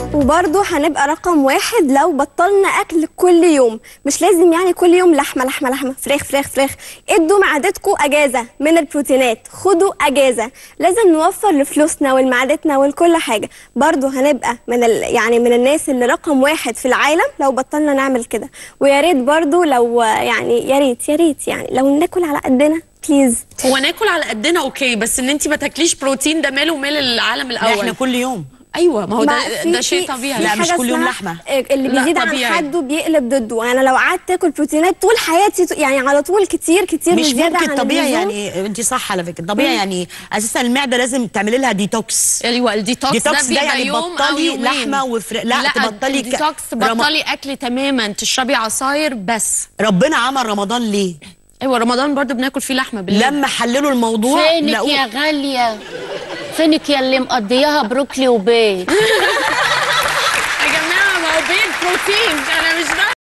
وبرضه هنبقى رقم واحد لو بطلنا اكل كل يوم مش لازم يعني كل يوم لحمه لحمه لحمه فراخ فراخ فراخ ادوا معدتكم اجازه من البروتينات خدوا اجازه لازم نوفر لفلوسنا ولمعدتنا ولكل حاجه برضه هنبقى من ال... يعني من الناس اللي رقم واحد في العالم لو بطلنا نعمل كده ويا ريت برضه لو يعني يا ريت يا ريت يعني لو ناكل على قدنا بليز هو ناكل على قدنا اوكي بس ان انت ما تاكليش بروتين ده ماله مال العالم لا الاول احنا كل يوم ايوه ما هو ما ده في- ده شيء في- طبيعي في لا، مش حاجة كل يوم اسمها لحمة. اللي لا، بيزيد عن طبيعي. حده بيقلب ضده انا لو قعدت اكل بروتينات طول حياتي يعني على طول كتير كتير مش زيادة ممكن عن طبيعي اللزوم. يعني انت صح على فكره طبيعي يعني اساسا المعده لازم تعملي لها ديتوكس ايوه الديتوكس ديتوكس ده ده بيبقى يعني يوم او بطلي يومين لحمة وفراخ- لا، تبطلي ك- الديتوكس رم- بطلي اكل تماما تشربي عصاير بس ربنا عمل رمضان ليه ايوه رمضان برضو بناكل فيه لحمه بالليل لما حللوا الموضوع فينك لقوه يا غالية فينك يا اللي مقضياها بروكلي وبيض يا جماعه ما هو بيض بروتين انا مش ده